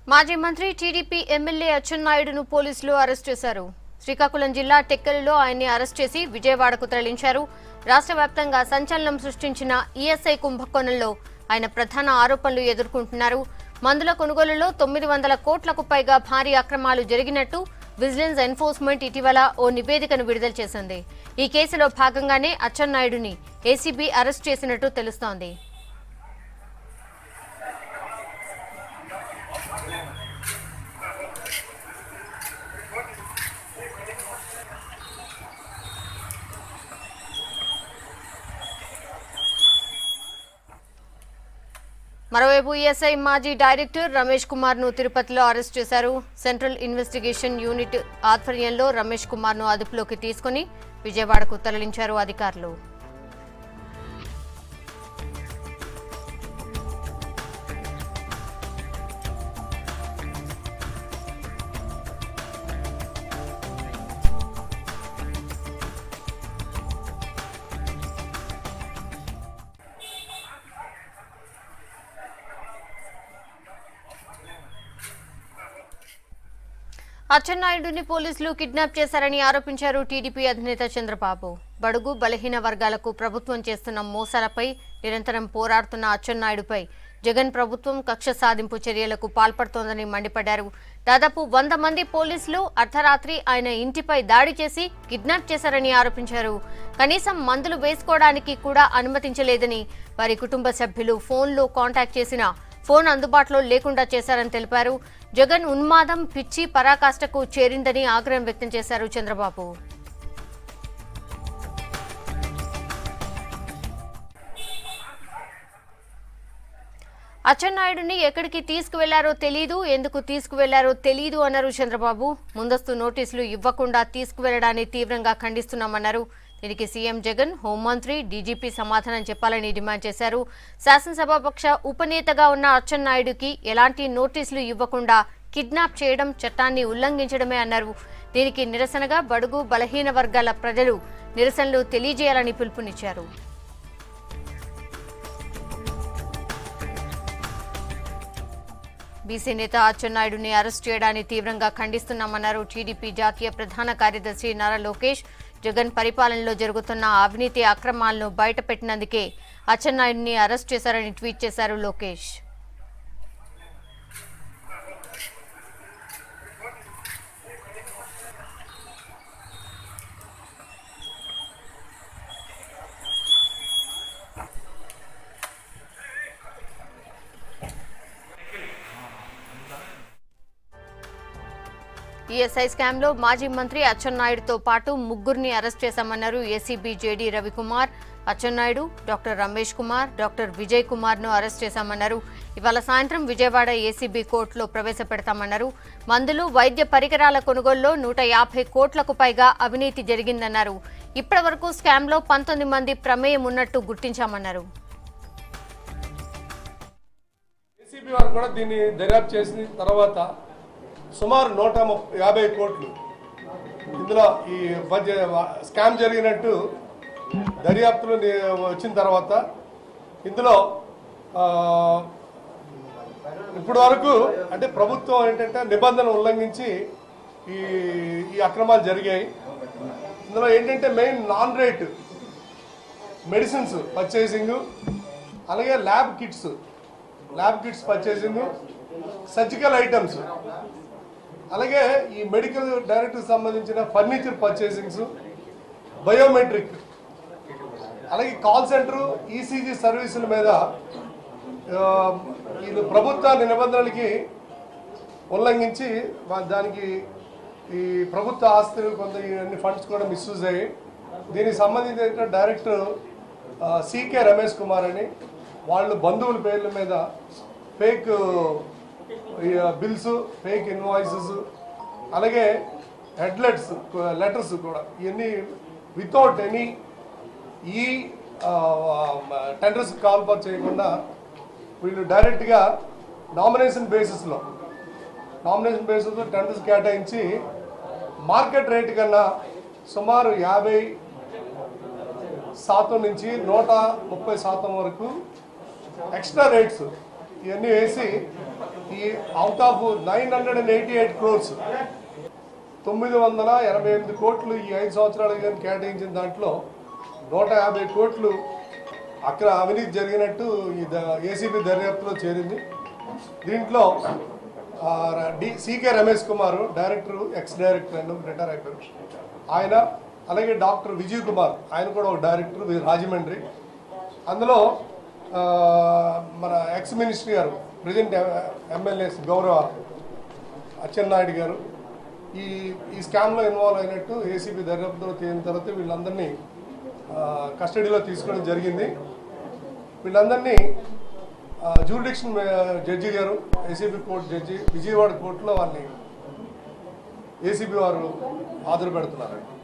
మాజీ మంత్రి TDP MLA అచ్చెన్నాయుడును పోలీసులు అరెస్ట్ చేశారు శ్రీకాకుళం జిల్లా టెక్కలిలో ఆయన్ని అరెస్ట్ చేసి విజయవాడకు తరలించారు రాష్ట్ర వ్యాప్తంగా సంచలనం సృష్టించిన ఈఎస్ఐ కుంభకోణంలో ఆయన ప్రధాన ఆరోపణలు ఎదుర్కొంటున్నారు మందుల కొనుగోలులో తొమ్మిది వందల కోట్లకు పైగా భారీ అక్రమాలు జరిగినట్టు విజిలెన్స్ ఎన్ఫోర్స్మెంట్ ఇటీవల ఓ నివేదికను విడుదల చేసింది ఈ కేసులో భాగంగానే అచ్చెన్నాయుడుని ఏసీబీ అరెస్ట్ చేసినట్టు తెలుస్తోంది మరోవైపు ఈఎస్ఐ మాజీ డైరెక్టర్ రమేష్ కుమార్ ను తిరుపతిలో అరెస్ట్ చేశారు సెంట్రల్ ఇన్వెస్టిగేషన్ యూనిట్ ఆధ్వర్యంలో రమేష్ కుమార్ ను అదుపులోకి తీసుకుని విజయవాడకు తరలించారు అధికారులు అచ్చెన్నాయుడుని పోలీసులు కిడ్నాప్ చేశారని ఆరోపించారు టీడీపీ అధినేత చంద్రబాబు బడుగు బలహీన వర్గాలకు ప్రభుత్వం చేస్తున్న మోసాలపై నిరంతరం పోరాడుతున్న అచ్చెన్నాయుడుపై జగన్ ప్రభుత్వం కక్ష సాధింపు చర్యలకు పాల్పడుతోందని మండిపడ్డారు దాదాపు వంద మంది పోలీసులు అర్ధరాత్రి ఆయన ఇంటిపై దాడి చేసి కిడ్నాప్ చేశారని ఆరోపించారు కనీసం మందులు వేసుకోవడానికి కూడా అనుమతించలేదని వారి కుటుంబ సభ్యులు ఫోన్లో కాంటాక్ట్ చేసినా ఫోన్ అందుబాటులో లేకుండా చేశారని తెలిపారు జగన్ ఉన్మాదం పిచ్చి పరాకాష్ఠకు చేరిందని ఆగ్రహం వ్యక్తం చేశారు చంద్రబాబు అచ్చెన్నాయుడిని ఎక్కడికి తీసుకువెళ్లారో తెలీదు ఎందుకు తీసుకువెళ్లారో తెలీదు అన్నారు చంద్రబాబు ముందస్తు నోటీసులు ఇవ్వకుండా తీసుకువెళ్లడాన్ని తీవ్రంగా ఖండిస్తున్నామన్నారు దీనికి సీఎం జగన్ హోంమంత్రి డీజీపీ సమాధానం చెప్పాలని డిమాండ్ చేశారు శాసనసభాపక్ష ఉపనేతగా ఉన్న అచ్చెన్నాయుడుకి ఎలాంటి నోటీసులు ఇవ్వకుండా కిడ్నాప్ చేయడం చట్టాన్ని ఉల్లంఘించడమే అన్నారు దీనికి నిరసనగా బడుగు బలహీన వర్గాల ప్రజలు నిరసనలు తెలియజేయాలని పిలుపునిచ్చారు బీసీ నేత అచ్చెన్నాయుడుని అరెస్ట్ చేయడాన్ని తీవ్రంగా ఖండిస్తున్నామన్నారు టీడీపీ జాతీయ ప్రధాన కార్యదర్శి నారా లోకేష్ జగన్ పరిపాలనలో జరుగుతున్న అవినీతి అక్రమాలను బయటపెట్టినందుకే అచ్చెన్నాయుడిని అరెస్ట్ చేశారని ట్వీట్ చేశారు లోకేష్ ఈఎస్ఐ స్కామ్ లో మాజీ మంత్రి అచ్చెన్నాయుడుతో పాటు ముగ్గురిని అరెస్ట్ చేశామన్నారు ACB JD Ravikumar Atchannaidu doctor Ramesh Kumar doctor Vijay Kumar ను అరెస్ట్ చేశామన్నారు ఇవాళ సాయంత్రం విజయవాడ ఏసీబీ కోర్టులో ప్రవేశపెడతామన్నారు మందులు వైద్య పరికరాల కొనుగోలులో నూట యాభై కోట్లకు పైగా అవినీతి జరిగిందన్నారు ఇప్పటి వరకు స్కామ్ లో పంతొమ్మిది మంది ప్రమేయం ఉన్నట్టు గుర్తించామన్నారు ఏసీబీ వారు కూడా దీన్ని దర్యాప్తు చేసిన తర్వాత సుమారు నూట ముప్పై యాభై కోట్లు ఇందులో ఈ బడ్జె స్కామ్ జరిగినట్టు దర్యాప్తులు ని- వచ్చిన తర్వాత ఇందులో ఆ, ఇప్పటి వరకు అంటే ప్రభుత్వం ఏంటంటే నిబంధన ఉల్లంఘించి ఈ ఈ అక్రమాలు జరిగాయి ఇందులో ఏంటంటే main non rate medicines purchasing అలాగే lab kits lab kits purchasing surgical items అలాగే ఈ మెడికల్ డైరెక్ట్కి సంబంధించిన ఫర్నిచర్ పర్చేసింగ్స్ బయోమెట్రిక్ అలాగే కాల్ సెంటర్ ఈసీజీ సర్వీసుల మీద ఆ, ఇది ప్రభుత్వ నిబంధనలకి ఉల్లంఘించి వా- దానికి ఈ ప్రభుత్వ ఆస్తులు కొంత అన్ని ఫండ్స్ కూడా మిస్యూజ్ అయ్యాయి దీనికి సంబంధించిన డైరెక్టర్ ఆ, సికే రమేష్ కుమార్ అని వాళ్ళు బంధువుల పేర్ల మీద ఫేక్ బిల్స్ ఫేక్ ఇన్వాయిసెస్ అలాగే హెడ్లెట్స్ లెటర్స్ కూడా ఇవన్నీ వితౌట్ ఎనీ ఈ టెండర్స్ కాల్ఫర్ చేయకుండా వీళ్ళు డైరెక్ట్గా నామినేషన్ బేసిస్లో నామినేషన్ బేసిస్లో టెండర్స్ కేటాయించి మార్కెట్ రేట్ కన్నా సుమారు యాభై శాతం నుంచి నూట ముప్పై శాతం వరకు ఎక్స్ట్రా రేట్స్ ఇవన్నీ వేసి ఈ out of nine hundred and eighty eight crores తొమ్మిది వందల ఎనభై ఎనిమిది కోట్లు ఈ ఐదు సంవత్సరాలు కానీ కేటాయించిన దాంట్లో నూట యాభై కోట్లు అక్కడ అవినీతి జరిగినట్టు ఈ ఏసీబీ దర్యాప్తులో చేరింది దీంట్లో ఆ, D CK Ramesh Kumar director ex director and retire అయిపోయారు ఆయన అలాగే డాక్టర్ విజయ్ కుమార్ ఆయన కూడా ఒక డైరెక్టర్ వి- రాజమండ్రి అందులో ఆ, మన ఎక్స్ మినిస్టర్ గారు ప్రజెంట్ ఎమ్మెల్యే గౌరవ అచ్చెన్నాయుడు గారు ఈ ఈ స్కామ్లో ఇన్వాల్వ్ అయినట్టు ఏసీబీ దర్యాప్తులో తేలిన తర్వాత వీళ్ళందరినీ ఆ, కస్టడీలో తీసుకోవడం జరిగింది వీళ్ళందరినీ జూరిడిక్షన్ జడ్జి గారు ఏసీబీ కోర్టు జడ్జి విజయవాడ కోర్టులో వాళ్ళని ఏసీబీ వారు హాజరు పెడుతున్నారండి